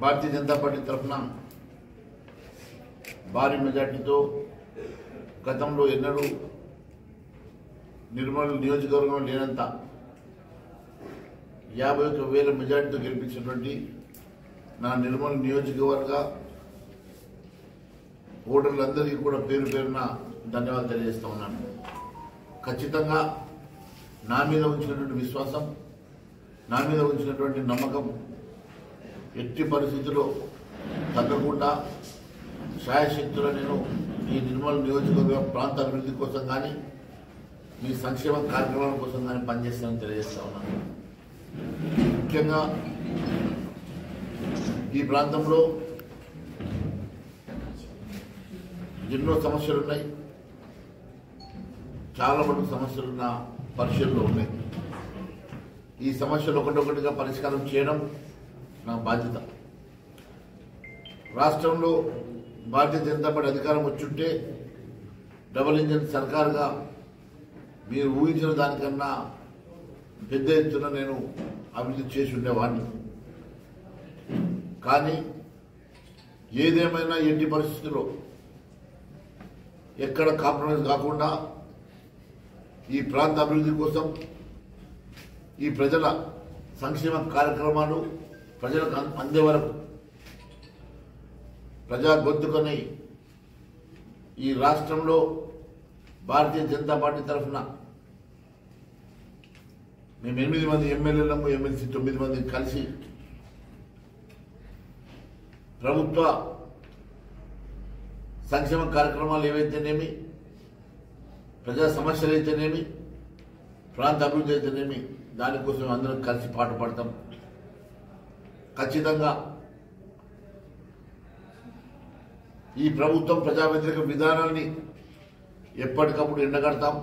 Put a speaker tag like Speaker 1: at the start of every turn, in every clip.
Speaker 1: భారతీయ Janata party తరఫున భారీ మెజార్టీతో గతంలో ఎన్నడూ నిర్మల్ నియోజకవర్గం లేనంత యాభై ఒక్క వేల మెజార్టీతో గెలిపించినటువంటి నా నిర్మల్ నియోజకవర్గ ఓటర్లందరికీ కూడా పేరు పేరున ధన్యవాదాలు తెలియజేస్తా ఉన్నాను ఖచ్చితంగా నా మీద ఉంచినటువంటి విశ్వాసం నా మీద ఉంచినటువంటి నమ్మకం ఎట్టి పరిస్థితుల్లో తగ్గకుండా శాయశక్తుల నేను ఈ నిర్మల్ నియోజకవర్గ ప్రాంత అభివృద్ధి కోసం కానీ మీ సంక్షేమ కార్యక్రమాల కోసం కానీ పనిచేస్తానని తెలియజేస్తా ఉన్నాను ముఖ్యంగా ఈ ప్రాంతంలో ఎన్నో సమస్యలు ఉన్నాయి చాలా మటుకు సమస్యలు నా పరిశీలనలో ఉన్నాయి ఈ సమస్యలు ఒకటొకటిగా పరిష్కారం చేయడం నా బాధ్యత రాష్ట్రంలో భారతీయ జనతా పార్టీ అధికారం వచ్చుంటే డబుల్ ఇంజిన్ సర్కారుగా మీరు ఊహించిన దానికన్నా పెద్ద ఎత్తున నేను అభివృద్ధి చేసి ఉండేవాడిని కానీ ఏదేమైనా ఎట్టి పరిస్థితుల్లో ఎక్కడ కాంప్రమైజ్ కాకుండా ఈ ప్రాంత అభివృద్ధి కోసం ఈ ప్రజల సంక్షేమ కార్యక్రమాలు ప్రజలకు అం- అందే వరకు ప్రజా గొంతుకొని ఈ రాష్ట్రంలో భారతీయ జనతా పార్టీ తరఫున మేము ఎనిమిది మంది ఎమ్మెల్యేలము ఎమ్మెల్సీ తొమ్మిది మంది కలిసి ప్రభుత్వ సంక్షేమ కార్యక్రమాలు ఏవైతేనేమి ప్రజా సమస్యలు అయితేనేమి ప్రాంత అభివృద్ధి అయితేనేమి దానికోసం అందరం కలిసి పాటు పడతాం ఖచ్చితంగా ఈ ప్రభుత్వం ప్రజా వ్యతిరేక విధానాల్ని ఎప్పటికప్పుడు ఎండగడతాం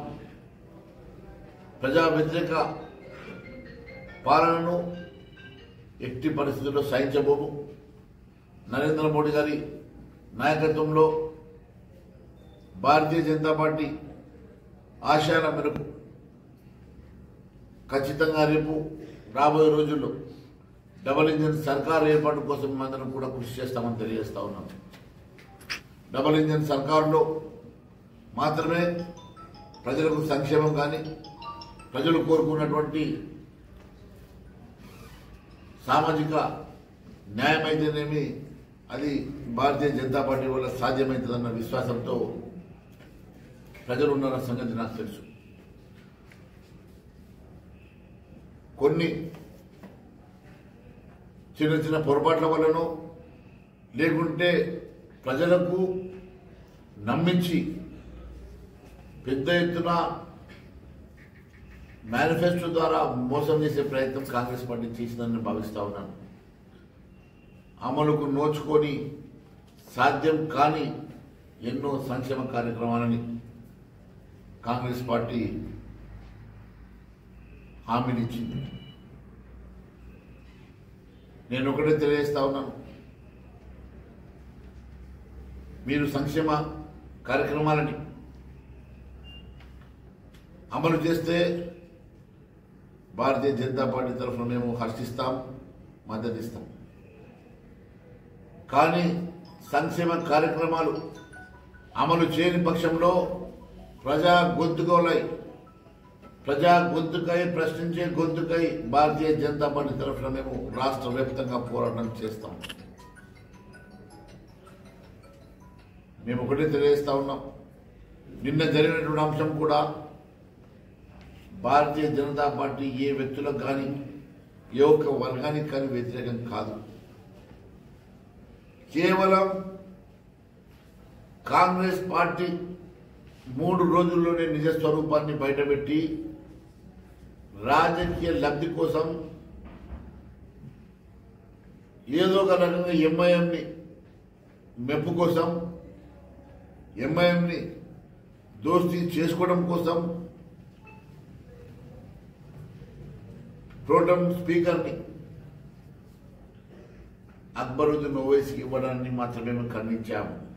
Speaker 1: ప్రజా వ్యతిరేక పాలనను ఎట్టి పరిస్థితుల్లో సహించబోము నరేంద్ర మోడీ గారి నాయకత్వంలో భారతీయ జనతా పార్టీ ఆశయాల మేరకు ఖచ్చితంగా రేపు రాబోయే రోజుల్లో డబల్ ఇంజిన్ సర్కార్ ఏర్పాటు కోసం మేమందరం కూడా కృషి చేస్తామని తెలియజేస్తా ఉన్నాం డబల్ ఇంజిన్ సర్కారులో మాత్రమే ప్రజలకు సంక్షేమం కానీ ప్రజలు కోరుకున్నటువంటి సామాజిక న్యాయం అయితేనేమి అది భారతీయ జనతా పార్టీ వల్ల సాధ్యమవుతుందన్న విశ్వాసంతో ప్రజలు ఉన్నారన్న సంగతి నాకు తెలుసు కొన్ని చిన్న చిన్న పొరపాట్ల వల్లనో లేకుంటే ప్రజలకు నమ్మించి పెద్ద ఎత్తున మేనిఫెస్టో ద్వారా మోసం చేసే ప్రయత్నం కాంగ్రెస్ పార్టీ చేసిందని భావిస్తా ఉన్నాను అమలుకు నోచుకొని సాధ్యం కాని ఎన్నో సంక్షేమ కార్యక్రమాలని కాంగ్రెస్ పార్టీ హామీనిచ్చింది నేను ఒకటే తెలియజేస్తా ఉన్నాను మీరు సంక్షేమ కార్యక్రమాలని అమలు చేస్తే భారతీయ జనతా పార్టీ తరఫున మేము హర్షిస్తాం మద్దతిస్తాం కానీ సంక్షేమ కార్యక్రమాలు అమలు చేయని పక్షంలో ప్రజా గొంతుకోలై ప్రజా గొంతుకై ప్రశ్నించే గొంతుకై భారతీయ జనతా పార్టీ తరఫున మేము రాష్ట్ర వ్యాప్తంగా పోరాటం చేస్తాం మేము ఒకటే తెలియజేస్తా ఉన్నాం నిన్న జరిగినటువంటి అంశం కూడా భారతీయ జనతా పార్టీ ఏ వ్యక్తులకు కానీ ఏ ఒక్క వర్గానికి కానీ వ్యతిరేకం కాదు కేవలం కాంగ్రెస్ పార్టీ మూడు రోజుల్లోనే నిజ స్వరూపాన్ని బయటపెట్టి రాజకీయ లబ్ధి కోసం ఏదో ఒక రకంగా ఎంఐఎంని మెప్పు కోసం ఎంఐఎంని దోస్తీ చేసుకోవడం కోసం ప్రోటం స్పీకర్ని అక్బరుద్దీన్ ఓవైసీకి ఇవ్వడాన్ని మాత్రమే మేము ఖండించాము